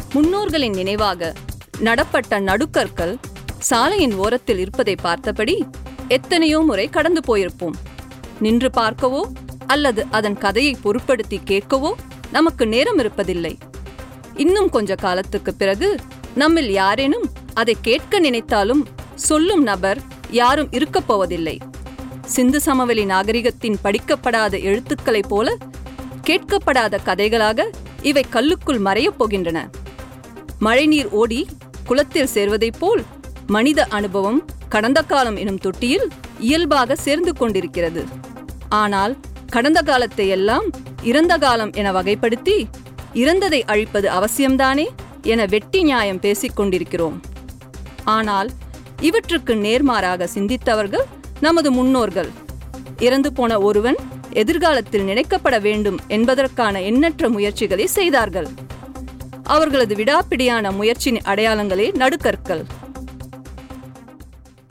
முன்னோர்களின் நினைவாக நடப்பட்ட நடுக்கற்கள் சாலையின் ஓரத்தில் இருப்பதை பார்த்தபடி எத்தனையோ முறை கடந்து போயிருப்போம் நின்று பார்க்கவோ அல்லது அதன் கதையை பொருட்படுத்தி கேட்கவோ நமக்கு நேரம் இருப்பதில்லை இன்னும் கொஞ்ச காலத்துக்கு பிறகு நம்மில் யாரேனும் அதை கேட்க நினைத்தாலும் சொல்லும் நபர் யாரும் இருக்கப் போவதில்லை சிந்து சமவெளி நாகரிகத்தின் படிக்கப்படாத எழுத்துக்களைப் போல கேட்கப்படாத கதைகளாக இவை கல்லுக்குள் மறையப் போகின்றன மழைநீர் ஓடி குளத்தில் சேர்வதைப் போல் மனித அனுபவம் கடந்த காலம் எனும் தொட்டியில் இயல்பாக சேர்ந்து கொண்டிருக்கிறது ஆனால் கடந்த காலத்தை எல்லாம் இறந்த காலம் என வகைப்படுத்தி இறந்ததை அழிப்பது அவசியம்தானே என வெட்டி நியாயம் பேசிக் கொண்டிருக்கிறோம் ஆனால் இவற்றுக்கு நேர்மாறாக சிந்தித்தவர்கள் நமது முன்னோர்கள் இறந்து போன ஒருவன் எதிர்காலத்தில் நினைக்கப்பட வேண்டும் என்பதற்கான எண்ணற்ற முயற்சிகளை செய்தார்கள் அவர்களது விடாப்பிடியான முயற்சியின் அடையாளங்களே நடுக்கற்கள்